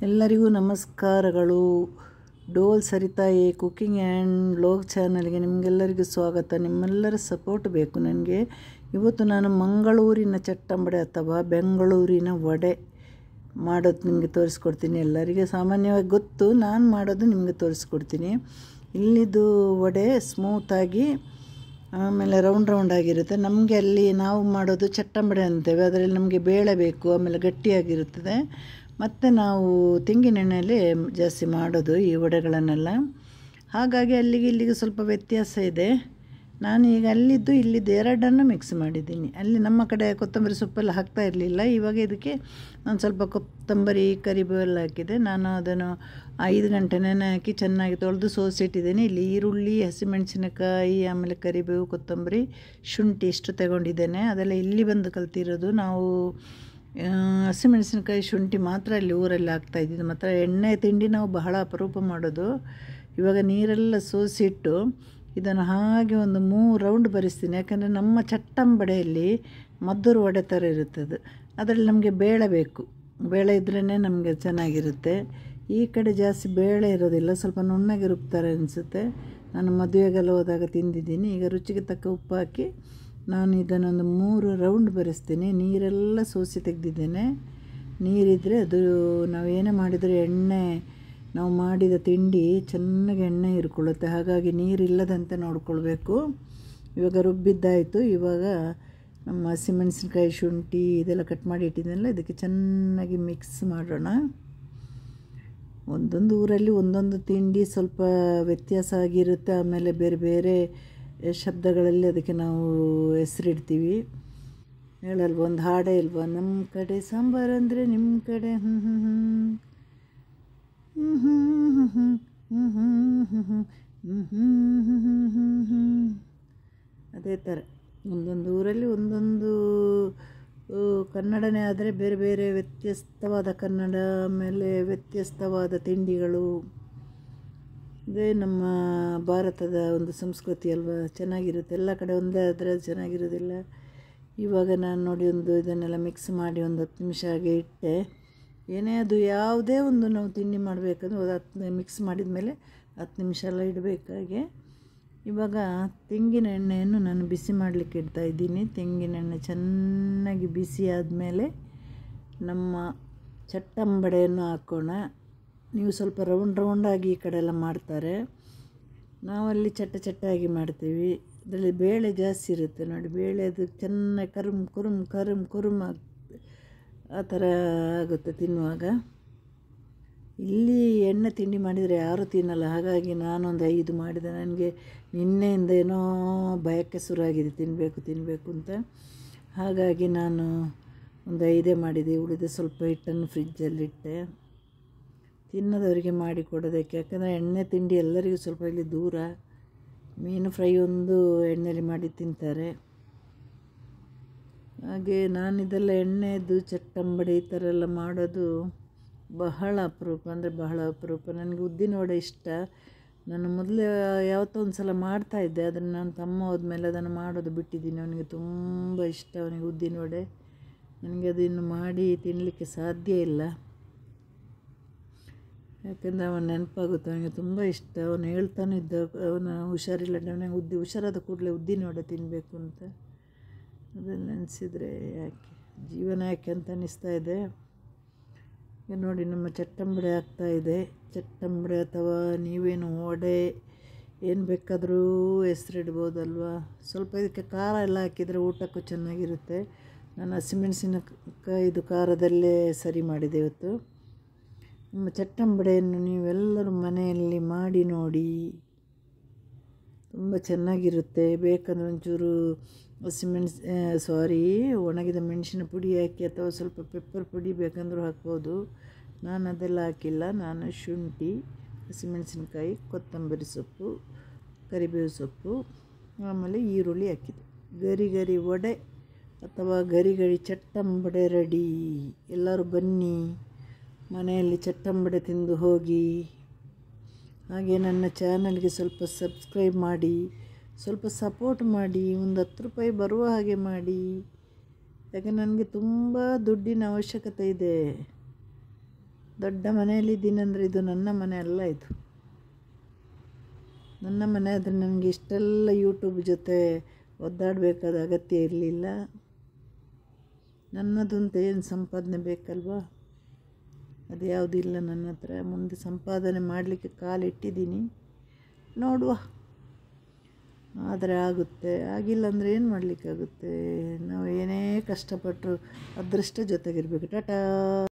ಎಲ್ಲರಿಗೂ ನಮಸ್ಕಾರಗಳು ಡೋಲ್ ಸರಿತಾಯಿ ಕುಕಿಂಗ್ ಆ್ಯಂಡ್ ಬ್ಲಾಗ್ ಚಾನಲ್ಗೆ ನಿಮಗೆಲ್ಲರಿಗೂ ಸ್ವಾಗತ ನಿಮ್ಮೆಲ್ಲರ ಸಪೋರ್ಟ್ ಬೇಕು ನನಗೆ ಇವತ್ತು ನಾನು ಮಂಗಳೂರಿನ ಚಟ್ಟಂಬಡೆ ಅಥವಾ ಬೆಂಗಳೂರಿನ ವಡೆ ಮಾಡೋದು ನಿಮಗೆ ತೋರಿಸ್ಕೊಡ್ತೀನಿ ಎಲ್ಲರಿಗೆ ಸಾಮಾನ್ಯವಾಗಿ ಗೊತ್ತು ನಾನು ಮಾಡೋದು ನಿಮಗೆ ತೋರಿಸ್ಕೊಡ್ತೀನಿ ಇಲ್ಲಿದು ವಡೆ ಸ್ಮೂತಾಗಿ ಆಮೇಲೆ ರೌಂಡ್ ರೌಂಡ್ ಆಗಿರುತ್ತೆ ನಮಗೆ ಅಲ್ಲಿ ನಾವು ಮಾಡೋದು ಚಟ್ಟಂಬಡೆ ಅಂತೇವೆ ಅದರಲ್ಲಿ ನಮಗೆ ಬೇಳೆ ಬೇಕು ಆಮೇಲೆ ಗಟ್ಟಿಯಾಗಿರುತ್ತದೆ ಮತ್ತು ನಾವು ತೆಂಗಿನೆಣ್ಣೆಯಲ್ಲಿ ಜಾಸ್ತಿ ಮಾಡೋದು ಈ ವಡೆಗಳನ್ನೆಲ್ಲ ಹಾಗಾಗಿ ಅಲ್ಲಿಗೆ ಇಲ್ಲಿಗೆ ಸ್ವಲ್ಪ ವ್ಯತ್ಯಾಸ ಇದೆ ನಾನು ಈಗ ಅಲ್ಲಿದ್ದು ಇಲ್ಲಿದ್ದು ಎರಡನ್ನು ಮಿಕ್ಸ್ ಮಾಡಿದ್ದೀನಿ ಅಲ್ಲಿ ನಮ್ಮ ಕಡೆ ಕೊತ್ತಂಬರಿ ಸೊಪ್ಪೆಲ್ಲ ಹಾಕ್ತಾ ಇರಲಿಲ್ಲ ಇವಾಗ ಇದಕ್ಕೆ ನಾನು ಸ್ವಲ್ಪ ಕೊತ್ತಂಬರಿ ಕರಿಬೇವು ಎಲ್ಲ ಹಾಕಿದೆ ನಾನು ಅದನ್ನು ಐದು ಗಂಟೆ ನೆನೆ ಹಾಕಿ ಚೆನ್ನಾಗಿ ತೊಳೆದು ಸೋಸಿಟ್ಟಿದ್ದೀನಿ ಇಲ್ಲಿ ಈರುಳ್ಳಿ ಹಸಿಮೆಣಸಿನಕಾಯಿ ಆಮೇಲೆ ಕರಿಬೇವು ಕೊತ್ತಂಬರಿ ಶುಂಠಿ ಇಷ್ಟು ತಗೊಂಡಿದ್ದೇನೆ ಅದೆಲ್ಲ ಇಲ್ಲಿ ಬಂದು ಕಲ್ತಿರೋದು ನಾವು ಹಸಿಮೆಣಸಿನಕಾಯಿ ಶುಂಠಿ ಮಾತ್ರ ಇಲ್ಲಿ ಊರಲ್ಲಿ ಹಾಕ್ತಾಯಿದ್ದಿದ್ದು ಮಾತ್ರ ಎಣ್ಣೆ ತಿಂಡಿ ನಾವು ಬಹಳ ಅಪರೂಪ ಮಾಡೋದು ಇವಾಗ ನೀರೆಲ್ಲ ಸೋಸಿಟ್ಟು ಇದನ್ನು ಹಾಗೆ ಒಂದು ಮೂರು ರೌಂಡ್ ಬರಿಸ್ತೀನಿ ಯಾಕಂದರೆ ನಮ್ಮ ಚಟ್ಟಂಬಡೆಯಲ್ಲಿ ಮದ್ದೂರು ವಡೆ ಥರ ಇರುತ್ತದೆ ಅದರಲ್ಲಿ ನಮಗೆ ಬೇಳೆ ಬೇಕು ಬೇಳೆ ಇದ್ರೇ ನಮಗೆ ಚೆನ್ನಾಗಿರುತ್ತೆ ಈ ಕಡೆ ಜಾಸ್ತಿ ಬೇಳೆ ಇರೋದಿಲ್ಲ ಸ್ವಲ್ಪ ನುಣ್ಣಗೆ ರುಬ್ತಾರೆ ಅನಿಸುತ್ತೆ ನಾನು ಮದುವೆಗೆಲ್ಲ ಹೋದಾಗ ತಿಂದಿದ್ದೀನಿ ಈಗ ರುಚಿಗೆ ತಕ್ಕ ಉಪ್ಪು ಹಾಕಿ ನಾನು ಇದನ್ನೊಂದು ಮೂರು ರೌಂಡ್ ಬರೆಸ್ತೀನಿ ನೀರೆಲ್ಲ ಸೋಸಿ ತೆಗೆದಿದ್ದೇನೆ ನೀರಿದ್ದರೆ ಅದು ನಾವು ಏನೇ ಮಾಡಿದರೂ ಎಣ್ಣೆ ನಾವು ಮಾಡಿದ ತಿಂಡಿ ಚೆನ್ನಾಗಿ ಎಣ್ಣೆ ಇರ್ಕೊಳ್ಳುತ್ತೆ ಹಾಗಾಗಿ ನೀರಿಲ್ಲದಂತೆ ನೋಡ್ಕೊಳ್ಬೇಕು ಇವಾಗ ರುಬ್ಬಿದ್ದಾಯಿತು ಇವಾಗ ನಮ್ಮ ಹಸಿಮೆಣಸಿನ್ಕಾಯಿ ಶುಂಠಿ ಇದೆಲ್ಲ ಕಟ್ ಮಾಡಿ ಇಟ್ಟಿದ್ದೆನಲ್ಲ ಇದಕ್ಕೆ ಚೆನ್ನಾಗಿ ಮಿಕ್ಸ್ ಮಾಡೋಣ ಒಂದೊಂದು ಊರಲ್ಲಿ ಒಂದೊಂದು ತಿಂಡಿ ಸ್ವಲ್ಪ ವ್ಯತ್ಯಾಸ ಆಗಿರುತ್ತೆ ಆಮೇಲೆ ಬೇರೆ ಬೇರೆ ಶಬ್ದಗಳಲ್ಲಿ ಅದಕ್ಕೆ ನಾವು ಹೆಸರಿಡ್ತೀವಿ ಹೇಳಲ್ವ ಒಂದು ಹಾಡೇ ಇಲ್ವಾ ನಮ್ಮ ಕಡೆ ಸಾಂಬಾರು ಅಂದರೆ ನಿಮ್ಮ ಕಡೆ ಹ್ಞೂ ಹ್ಞೂ ಹ್ಞೂ ಹ್ಞೂ ಹ್ಞೂ ಹ್ಞೂ ಹ್ಞೂ ಹ್ಞೂ ಹ್ಞೂ ಹ್ಞೂ ಹ್ಞೂ ಅದೇ ಥರ ಒಂದೊಂದು ಊರಲ್ಲಿ ಒಂದೊಂದು ಕನ್ನಡನೇ ಆದರೆ ಬೇರೆ ಬೇರೆ ವ್ಯತ್ಯಸ್ತವಾದ ಕನ್ನಡ ಆಮೇಲೆ ವ್ಯತ್ಯಸ್ತವಾದ ತಿಂಡಿಗಳು ಇದೇ ನಮ್ಮ ಭಾರತದ ಒಂದು ಸಂಸ್ಕೃತಿ ಅಲ್ವಾ ಚೆನ್ನಾಗಿರುತ್ತೆ ಎಲ್ಲ ಕಡೆ ಒಂದೇ ಆದರೆ ಚೆನ್ನಾಗಿರೋದಿಲ್ಲ ಇವಾಗ ನಾನು ನೋಡಿ ಒಂದು ಇದನ್ನೆಲ್ಲ ಮಿಕ್ಸ್ ಮಾಡಿ ಒಂದು ಹತ್ತು ನಿಮಿಷ ಹಾಗೆ ಇಟ್ಟೆ ಏನೇ ಅದು ಯಾವುದೇ ಒಂದು ನಾವು ತಿಂಡಿ ಮಾಡಬೇಕಂದ್ರೆ ಒಂದು ಹತ್ತು ಮಿಕ್ಸ್ ಮಾಡಿದ ಮೇಲೆ ಹತ್ತು ನಿಮಿಷ ಎಲ್ಲ ಇಡಬೇಕಾಗೆ ಇವಾಗ ತೆಂಗಿನ ಎಣ್ಣೆಯನ್ನು ನಾನು ಬಿಸಿ ಮಾಡಲಿಕ್ಕೆ ಇಡ್ತಾ ಇದ್ದೀನಿ ತೆಂಗಿನ ಎಣ್ಣೆ ಚೆನ್ನಾಗಿ ಬಿಸಿ ಆದಮೇಲೆ ನಮ್ಮ ಚಟ್ಟಂಬಡೆಯನ್ನು ಹಾಕೋಣ ನೀವು ಸ್ವಲ್ಪ ರೌಂಡ್ ರೌಂಡಾಗಿ ಈ ಕಡೆ ಎಲ್ಲ ಮಾಡ್ತಾರೆ ನಾವಲ್ಲಿ ಚಟ್ಟ ಚಟ್ಟಾಗಿ ಮಾಡ್ತೀವಿ ಅದರಲ್ಲಿ ಬೇಳೆ ಜಾಸ್ತಿ ಇರುತ್ತೆ ನೋಡಿ ಬೇಳೆ ಅದು ಚೆನ್ನಾಗಿ ಕರುಮ್ ಕುರುಮ್ ಕರುಮ್ ಕುರುಮ್ ಆ ಥರ ಆಗುತ್ತೆ ತಿನ್ನುವಾಗ ಇಲ್ಲಿ ಎಣ್ಣೆ ತಿಂಡಿ ಮಾಡಿದರೆ ಯಾರೂ ತಿನ್ನಲ್ಲ ಹಾಗಾಗಿ ನಾನೊಂದು ಐದು ಮಾಡಿದೆ ನನಗೆ ನಿನ್ನೆಯಿಂದ ಏನೋ ಭಯಕ್ಕೆ ಶುರುವಾಗಿದೆ ತಿನ್ನಬೇಕು ತಿನ್ನಬೇಕು ಅಂತ ಹಾಗಾಗಿ ನಾನು ಒಂದು ಐದೇ ಮಾಡಿದೆ ಉಳಿದ ಸ್ವಲ್ಪ ಹಿಟ್ಟನ್ನು ಫ್ರಿಜ್ಜಲ್ಲಿಟ್ಟೆ ತಿನ್ನೋದವರಿಗೆ ಮಾಡಿ ಕೊಡೋದಕ್ಕೆ ಯಾಕಂದರೆ ಎಣ್ಣೆ ತಿಂಡಿ ಎಲ್ಲರಿಗೂ ಸ್ವಲ್ಪ ಇಲ್ಲಿ ದೂರ ಮೀನು ಫ್ರೈ ಒಂದು ಎಣ್ಣೆಯಲ್ಲಿ ಮಾಡಿ ತಿಂತಾರೆ ಹಾಗೆ ನಾನಿದೆಲ್ಲ ಎಣ್ಣೆದು ಚಟ್ಟಂಬಡಿ ಈ ಥರ ಎಲ್ಲ ಮಾಡೋದು ಬಹಳ ಅಪರೂಪ ಅಂದರೆ ಬಹಳ ಅಪರೂಪ ನನಗೆ ಉದ್ದಿನ ವಡೆ ಇಷ್ಟ ನಾನು ಮೊದಲೇ ಯಾವತ್ತೋ ಒಂದು ಸಲ ಮಾಡ್ತಾಯಿದ್ದೆ ಅದನ್ನು ನನ್ನ ತಮ್ಮ ಹೋದ್ಮೇಲೆ ಅದನ್ನು ಮಾಡೋದು ಬಿಟ್ಟಿದ್ದೀನಿ ಅವನಿಗೆ ತುಂಬ ಇಷ್ಟ ಅವನಿಗೆ ಉದ್ದಿನ ವಡೆ ನನಗೆ ಅದು ಇನ್ನು ಮಾಡಿ ತಿನ್ನಲಿಕ್ಕೆ ಸಾಧ್ಯ ಇಲ್ಲ ಯಾಕೆಂದರೆ ಅವನು ನೆನಪಾಗುತ್ತೆ ಅವನಿಗೆ ತುಂಬ ಇಷ್ಟ ಅವನು ಹೇಳ್ತಾನೆ ಇದ್ದ ಅವನ ಹುಷಾರಿಲ್ಲ ಅವನಿಗೆ ಉದ್ದಿ ಹುಷಾರಾದ ಕೂಡಲೇ ಉದ್ದಿನ ವಡೆ ತಿನ್ನಬೇಕು ಅಂತ ಅದನ್ನು ನೆನೆಸಿದರೆ ಯಾಕೆ ಜೀವನ ಯಾಕೆ ಅಂತ ಅನ್ನಿಸ್ತಾ ಇದೆ ಈಗ ನೋಡಿ ನಮ್ಮ ಚಟ್ಟಂಬಡೆ ಆಗ್ತಾ ಇದೆ ಚಟ್ಟಂಬಡೆ ಅಥವಾ ನೀವೇನು ವಡೆ ಏನು ಬೇಕಾದರೂ ಹೆಸರಿಡ್ಬೋದಲ್ವಾ ಸ್ವಲ್ಪ ಇದಕ್ಕೆ ಖಾರ ಎಲ್ಲ ಹಾಕಿದರೆ ಊಟಕ್ಕೂ ಚೆನ್ನಾಗಿರುತ್ತೆ ನಾನು ಹಸಿಮೆಣಸಿನಕಾಯಿದು ಖಾರದಲ್ಲೇ ಸರಿ ಮಾಡಿದೆ ಇವತ್ತು ನಿಮ್ಮ ಚಟ್ಟಂಬಡೆಯನ್ನು ನೀವೆಲ್ಲರೂ ಮನೆಯಲ್ಲಿ ಮಾಡಿ ನೋಡಿ ತುಂಬ ಚೆನ್ನಾಗಿರುತ್ತೆ ಬೇಕಂದ್ರೆ ಒಂಚೂರು ಹಸಿಮೆಣ್ಸು ಸಾರಿ ಒಣಗಿದ ಮೆಣಸಿನ ಪುಡಿ ಹಾಕಿ ಅಥವಾ ಸ್ವಲ್ಪ ಪೆಪ್ಪರ್ ಪುಡಿ ಬೇಕಂದ್ರೂ ಹಾಕ್ಬೋದು ನಾನು ಅದೆಲ್ಲ ಹಾಕಿಲ್ಲ ನಾನು ಶುಂಠಿ ಹಸಿಮೆಣಸಿನ್ಕಾಯಿ ಕೊತ್ತಂಬರಿ ಸೊಪ್ಪು ಕರಿಬೇವು ಸೊಪ್ಪು ಆಮೇಲೆ ಈರುಳ್ಳಿ ಹಾಕಿದೆ ಗರಿ ಗರಿ ವಡೆ ಅಥವಾ ಗರಿ ಗರಿ ಚಟ್ಟಂಬಡೆ ರೆಡಿ ಎಲ್ಲರೂ ಬನ್ನಿ ಮನೆಯಲ್ಲಿ ಚಟ್ಟಂಬಡೆ ತಿಂದು ಹೋಗಿ ಹಾಗೆ ನನ್ನ ಚಾನಲ್ಗೆ ಸ್ವಲ್ಪ ಸಬ್ಸ್ಕ್ರೈಬ್ ಮಾಡಿ ಸ್ವಲ್ಪ ಸಪೋರ್ಟ್ ಮಾಡಿ ಒಂದು ಹತ್ತು ರೂಪಾಯಿ ಬರುವ ಹಾಗೆ ಮಾಡಿ ಯಾಕೆ ನನಗೆ ತುಂಬ ದುಡ್ಡಿನ ಅವಶ್ಯಕತೆ ಇದೆ ದೊಡ್ಡ ಮನೆಯಲ್ಲಿದ್ದೀನಿ ಅಂದರೆ ಇದು ನನ್ನ ಮನೆ ಅಲ್ಲ ಇದು ನನ್ನ ಮನೆ ಆದರೆ ನನಗೆ ಇಷ್ಟೆಲ್ಲ ಯೂಟ್ಯೂಬ್ ಜೊತೆ ಒದ್ದಾಡಬೇಕಾದ ಅಗತ್ಯ ಇರಲಿಲ್ಲ ನನ್ನದು ಅಂತ ಏನು ಸಂಪಾದನೆ ಬೇಕಲ್ವಾ ಅದು ಯಾವುದಿಲ್ಲ ನನ್ನ ಹತ್ರ ಮುಂದೆ ಸಂಪಾದನೆ ಮಾಡಲಿಕ್ಕೆ ಕಾಲಿಟ್ಟಿದ್ದೀನಿ ನೋಡುವ ಆದರೆ ಆಗುತ್ತೆ ಆಗಿಲ್ಲ ಅಂದರೆ ಏನು ಮಾಡಲಿಕ್ಕಾಗುತ್ತೆ ನಾವು ಏನೇ ಕಷ್ಟಪಟ್ಟರು ಅದೃಷ್ಟ ಜೊತೆಗಿರಬೇಕು ಟಾಟಾ